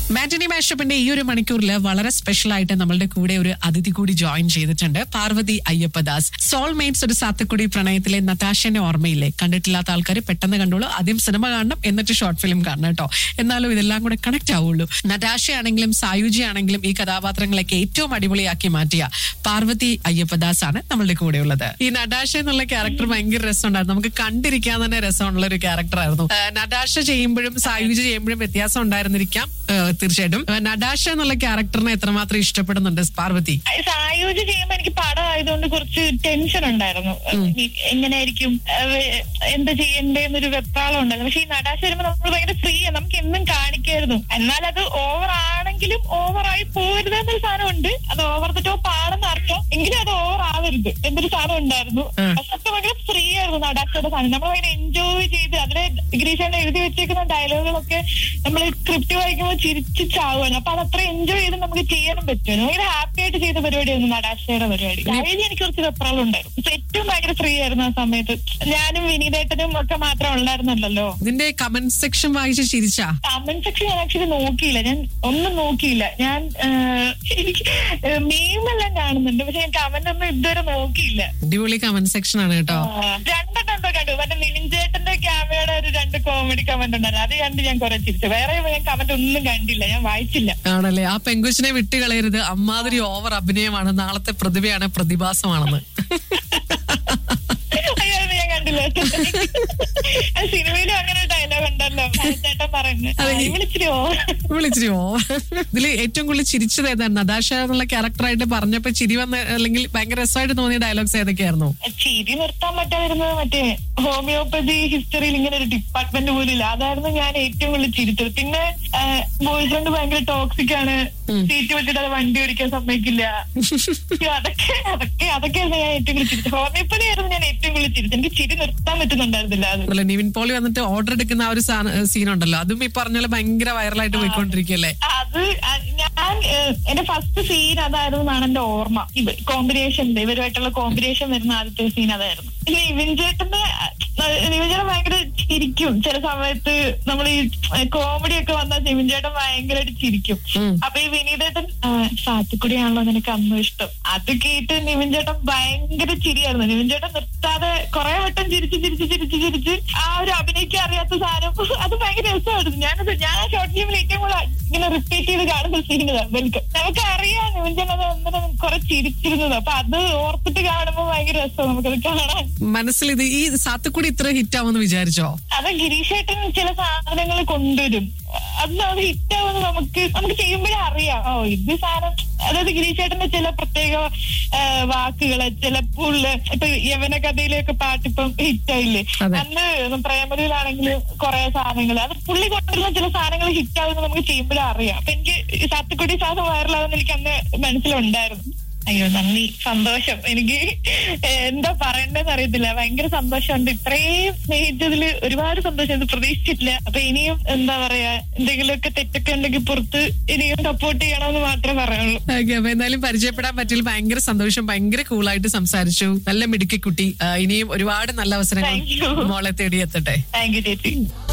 Matinee മാഷപ്പിന്റെ ഈ ഒരു മണിക്കൂറിൽ വളരെ സ്പെഷ്യൽ ആയിട്ട് നമ്മളുടെ കൂടെ ഒരു അതിഥി കൂടി ജോയിൻ ചെയ്തിട്ടുണ്ട് പാർവതി അയ്യപ്പദാസ് സോൾമേറ്റ്സ് ഒരു സാത്തക്കുടി പ്രണയത്തിലെ നതാശന്റെ ഓർമ്മയില്ലേ കണ്ടിട്ടില്ലാത്ത ആൾക്കാർ പെട്ടെന്ന് കണ്ടോളൂ ആദ്യം സിനിമ കാണണം എന്നിട്ട് ഷോർട്ട് ഫിലിം കാണണം കേട്ടോ എന്നാലും ഇതെല്ലാം കൂടെ കണക്ട് ആവുള്ളൂ നതാശയാണെങ്കിലും സായുജി ആണെങ്കിലും ഈ കഥാപാത്രങ്ങളൊക്കെ ഏറ്റവും അടിപൊളിയാക്കി മാറ്റിയ പാർവതി അയ്യപ്പദാസ് ആണ് നമ്മളുടെ കൂടെ ഉള്ളത് ഈ നടാശ എന്നുള്ള ക്യാരക്ടർ ഭയങ്കര രസമുണ്ടായിരുന്നു നമുക്ക് കണ്ടിരിക്കാൻ തന്നെ രസമുള്ള ഒരു ക്യാരക്ടർ ആയിരുന്നു ആ, നടാശ ചെയ്യുമ്പോഴും സായുജ് ചെയ്യുമ്പോഴും വ്യത്യാസം ഉണ്ടായിരുന്നിരിക്കാം ആ, തീർച്ചയായിട്ടും ആ, നടാശ എന്നുള്ള ക്യാരക്ടറിനെ എത്രമാത്രം ഇഷ്ടപ്പെടുന്നുണ്ട് പാർവതി സായുജ് ചെയ്യുമ്പോ എനിക്ക് പടം ആയതുകൊണ്ട് കുറച്ച് ടെൻഷൻ ഉണ്ടായിരുന്നു ഈ എങ്ങനെയായിരിക്കും അഹ് എന്താ ചെയ്യണ്ടേന്നൊരു വെപ്രാളം ഉണ്ടായിരുന്നു പക്ഷെ ഈ നടാശ വരുമ്പോ നമ്മൾ ഭയങ്കര ഫ്രീ നമുക്ക് എന്നും കാണിക്കായിരുന്നു എന്നാൽ അത് ഓവർ ആണെങ്കിലും ഓവറായി പോകരുത് എന്നൊരു സാധനം ഉണ്ട് അത് ഓവർ ദ ടോപ്പ് ആണെന്ന് അർത്ഥം എങ്കിലും അത് ഓവർ ആവരുത് എന്നൊരു സാധനം ഉണ്ടായിരുന്നു ഉം. പക്ഷെ അത് ഭയങ്കര ഫ്രീ ആയിരുന്നു നടാശയുടെ സാധനം നമ്മൾ ഭയങ്കര എൻജോയ് ചെയ്ത് അതിലെ ഗിരീഷാണ് എഴുതി വെച്ചേക്കുന്ന ഡയലോഗുകളൊക്കെ നമ്മൾ സ്ക്രിപ്റ്റ് വായിക്കുമ്പോൾ ചിരിച്ച് ചാവുകയാണ് അപ്പൊ അത് അത്ര എൻജോയ് ചെയ്ത് നമുക്ക് ചെയ്യാനും പറ്റും ഭയങ്കര ഹാപ്പി ആയിട്ട് ചെയ്ത പരിപാടിയായിരുന്നു നടാശയുടെ പരിപാടി അതിന് എനിക്ക് കുറച്ച് വെപ്രാളം ഉണ്ടായിരുന്നു പക്ഷെ ഏറ്റവും ഭയങ്കര ഫ്രീ ആയിരുന്നു ആ സമയത്ത് ഞാനും വിനീതേട്ടനും ഒക്കെ മാത്രം ഉണ്ടായിരുന്നല്ലോ ഇതിന്റെ കമന്റ് സെക്ഷൻ വായിച്ച് ചിരിച്ചാ കമന്റ് സെക്ഷൻ ഞാൻ ആക്ച്വലി നോക്കിയില്ല ഞാൻ ഒന്നും നോക്കിയില്ല ഞാൻ ആഹ്, എനിക്ക് മീമെല്ലാം കാണുന്നുണ്ട് പക്ഷെ ഞാൻ കമന്റ് ഒന്നും ഇതുവരെ നോക്കിയില്ല അടിപൊളി കമന്റ് സെക്ഷൻ ആണ് കേട്ടോ ആഹ്, രണ്ടെണ്ണം എന്തോ കണ്ടു മറ്റേ നിവിൻ ചേട്ടന്റെ ക്യാമറയുടെ ഒരു രണ്ട് കോമഡി കമന്റ് ഉണ്ടായിരുന്നു അത് കണ്ട് ഞാൻ കുറെ ചിരിച്ചു വേറെ ഞാൻ കമന്റ് ഒന്നും കണ്ടില്ല ഞാൻ വായിച്ചില്ല ആണല്ലേ ആ പെങ്കുച്ചിനെ വിട്ടുകളയരുത് അമ്മാതിരി ഓവർ അഭിനയമാണ് നാളത്തെ പ്രതിഭയാണ് പ്രതിഭാസമാണെന്ന് അയ്യോ, അത് ഞാൻ കണ്ടില്ല അത് സിനിമയിലും അങ്ങനെ ഡയലോഗ് ഉണ്ടല്ലോ ചേട്ടൻ പറയുന്നത് അതെ. വിളിച്ചിട്ടോ വിളിച്ചിരി ഓ ഇതില് ഏറ്റവും കൂടുതൽ ചിരിച്ചത് ഏതാണ് നദാശ എന്നുള്ള ക്യാരക്ടറായിട്ട് പറഞ്ഞപ്പോ ചിരി വന്ന അല്ലെങ്കിൽ ഭയങ്കര രസമായിട്ട് തോന്നിയ ഡയലോഗ്സ് ഏതൊക്കെയായിരുന്നു ചിരി നിർത്താൻ പറ്റാതിരുന്നത് മറ്റേ ഹോമിയോപ്പതി ഹിസ്റ്ററിയിൽ ഇങ്ങനെ ഒരു ഡിപ്പാർട്ട്മെന്റ് പോലും ഇല്ല അതായിരുന്നു ഞാൻ ഏറ്റവും കൂടുതൽ ചിരിച്ചത് പിന്നെ ബോയ് ഫ്രണ്ട് ഭയങ്കര ടോക്സിക് ആണ് സീറ്റ് വെച്ചിട്ട് അത് വണ്ടി ഓടിക്കാൻ സമ്മതിക്കില്ല അയ്യോ, അതൊക്കെ അതൊക്കെ അതൊക്കെയായിരുന്നു ഞാൻ ഏറ്റവും കൂടുതൽ ചിരിച്ചത് ഹോമിയോപ്പതി ആയിരുന്നു ഞാൻ ഏറ്റവും കൂടുതൽ ചിരിച്ചത് എനിക്ക് ചിരി നിർത്താൻ പറ്റുന്നുണ്ടായിരുന്നില്ല അത് അല്ല നിവിൻ പോളി വന്നിട്ട് ഓർഡർ എടുക്കുന്ന ആ ഒരു സീൻ ഉണ്ടല്ലോ അതും ഈ പറഞ്ഞ പോലെ ഭയങ്കര വൈറലായിട്ട് പോയിക്കൊണ്ടിരിക്കുകയല്ലേ അത് അ- ഞാൻ ഏഹ്, എന്റെ ഫസ്റ്റ് സീൻ അതായിരുന്നു എന്നാണ് എന്റെ ഓർമ്മ ഇത് കോമ്പിനേഷൻ ഇവരുമായിട്ടുള്ള കോമ്പിനേഷൻ വരുന്ന ആദ്യത്തെ സീൻ അതായിരുന്നു നിവിൻ ചേട്ടന്റെ അഹ് നിവിൻ ചേട്ടൻ ഭയങ്കര ചിരിക്കും ചില സമയത്ത് നമ്മൾ ഈ കോമഡി ഒക്കെ വന്നാൽ നിവിൻ ചേട്ടൻ ഭയങ്കരമായിട്ട് ചിരിക്കും ഉം. അപ്പൊ ഈ വിനീതേട്ടൻ സാത്തുക്കുടിയാണല്ലോ നിനക്ക് അന്നും ഇഷ്ടം അത് കേട്ട് നിവിൻ ചേട്ടൻ ഭയങ്കര ചിരിയായിരുന്നു നിവിൻ ചേട്ടൻ നിർത്താതെ കുറെ വട്ടം ചിരിച്ച് ചിരിച്ച് ചിരിച്ച് ചിരിച്ച് ആ ഒരു അഭിനയിക്കാൻ അറിയാത്ത സാധനം അത് ഭയങ്കര രസമായിരുന്നു ഞാനത് ഞാൻ ആ ഷോർട്ട് ഫിലിമിൽ ഏറ്റവും കൂടുതൽ ഇങ്ങനെ റിപ്പീറ്റ് ചെയ്ത് കാണുന്ന സീൻ വെൽക്കം നമുക്ക് അറിയാം നിവിൻ ചേട്ടൻ അത് ഒന്നിനും കുറെ ചിരിച്ചിരുന്നത് അപ്പൊ അത് ഓർത്തിട്ട് കാണുമ്പോൾ ഭയങ്കര രസമാണ് നമുക്കത് കാണാൻ മനസ്സിൽ ഇത് ഈ സാത്തുകൂടി ഇത്ര ഹിറ്റ് ആവുമെന്ന് വിചാരിച്ചോ അത് ഗിരീഷേട്ടൻ ചില സാധനങ്ങൾ കൊണ്ടുവരും അത് അത് ഹിറ്റാവുന്ന നമുക്ക് നമുക്ക് ചെയ്യുമ്പോഴേ അറിയാം ഓ ഇത് സാധനം അതായത് ഗിരീഷേട്ടന്റെ ചില പ്രത്യേക ആ, വാക്കുകള് ചിലപ്പോൾ ഇപ്പൊ യവന കഥയിലൊക്കെ പാട്ടിപ്പം ഹിറ്റായില്ലേ അതെ. അന്ന് പ്രേമതയിലാണെങ്കിലും കുറെ സാധനങ്ങൾ അത് പുള്ളി കൊണ്ടുവരുന്ന ചില സാധനങ്ങൾ ഹിറ്റാവുന്ന നമുക്ക് ചെയ്യുമ്പോഴേ അറിയാം അപ്പൊ എനിക്ക് ഈ സാത്തുക്കുടി സാധനം വൈറലാവുന്ന എനിക്ക് അന്ന് മനസ്സിലുണ്ടായിരുന്നു അയ്യോ നന്ദി സന്തോഷം എനിക്ക് എന്താ പറയണ്ടെന്ന് അറിയത്തില്ല ഭയങ്കര സന്തോഷമുണ്ട് ഇത്രയും സ്നേഹിച്ചതിൽ ഒരുപാട് സന്തോഷം ഇത് പ്രതീക്ഷിച്ചിട്ടില്ല അപ്പൊ ഇനിയും എന്താ പറയാ എന്തെങ്കിലുമൊക്കെ തെറ്റൊക്കെ ഉണ്ടെങ്കിൽ പുറത്ത് ഇനിയും സപ്പോർട്ട് ചെയ്യണമെന്ന് മാത്രമേ പറയുള്ളൂ ഓക്കെ അപ്പൊ എന്തായാലും പരിചയപ്പെടാൻ പറ്റിയിൽ ഭയങ്കര സന്തോഷം ഭയങ്കര കൂളായിട്ട് സംസാരിച്ചു നല്ല മിടുക്കി കുട്ടി ആ, ഇനിയും ഒരുപാട് നല്ല അവസരങ്ങൾ Thank you. മോളെ തേടിയെത്തട്ടെ താങ്ക് യു ചേച്ചി